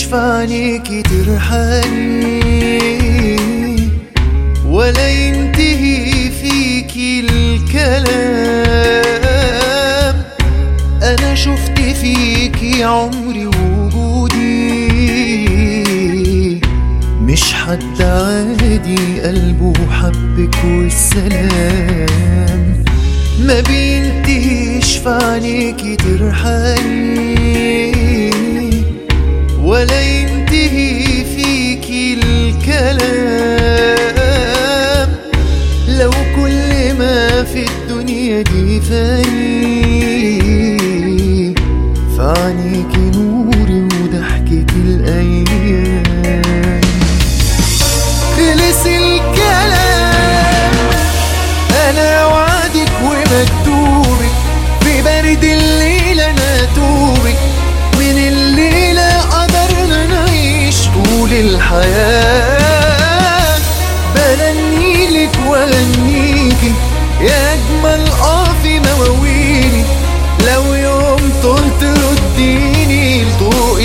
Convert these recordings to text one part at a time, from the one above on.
في عينيكي ترحلي ولا ينتهي فيكي الكلام انا شفت فيكي عمري وجودي مش حد عادي قلبه حبك والسلام ما بينتهيش في عينيكي ترحلي ولا ينتهي فيكي الكلام لو كل ما في الدنيا دي فاني فعنيكي نوري وضحكك الأيام خلص الكلام أنا وعدك ومكتوبك في برد الليل أنا توبك من الليلة قدرنا نعيش طول الحياة بغنيلك وأغنيكي يا أجمل آه في مواويلي لو يوم طلت رديني لطوق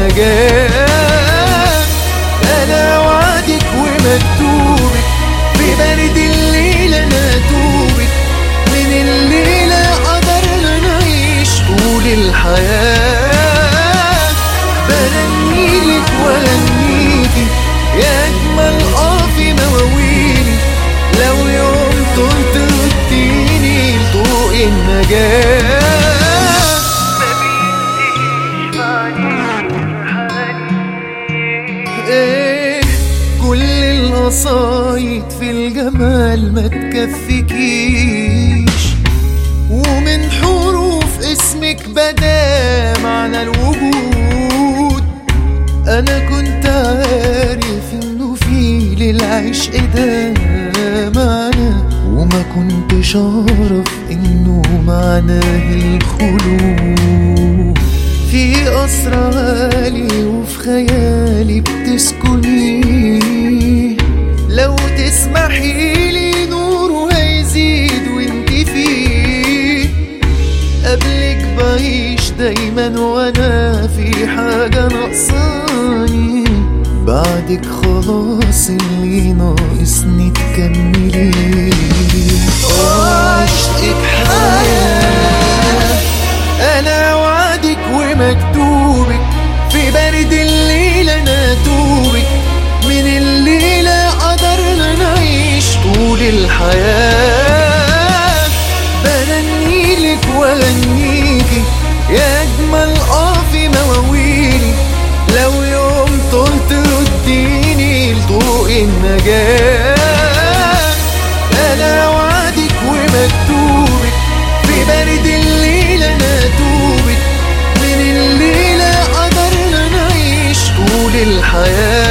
النجاة أنا وعدك ومكتوبك في برد الليل أنا توبك من الليلة قدرنا نعيش طول الحياة بغنيلك وأغنيكي يا أجمل آه في مواويلي لو يوم طلت رديني لطوق النجاة ايه كل القصايد في الجمال ما تكفيكيش ومن حروف اسمك بدا معنى الوجود انا كنت عارف انه في للعشق ده معنى وما كنتش اعرف انه معناه الخلود في قصر عالي وفي خيالي بتسكني لو تسمحي لي نوره هيزيد وانت فيه قبلك بعيش دايما وانا في حاجة ناقصاني بعدك خلاص اللي ناقصني تكملي عشقك حياة انا وعدك ومكتوبك في برد الليل انا توبك من الليلة قدرنا نعيش طول الحياة بغنيلك واغنيكي يا اجمل اه في مواويلي لو يوم طلت رديني لطوق النجاة انا وعدك ومكتوبك في برد الليل انا توبك من الليلة قدرنا نعيش طول الحياة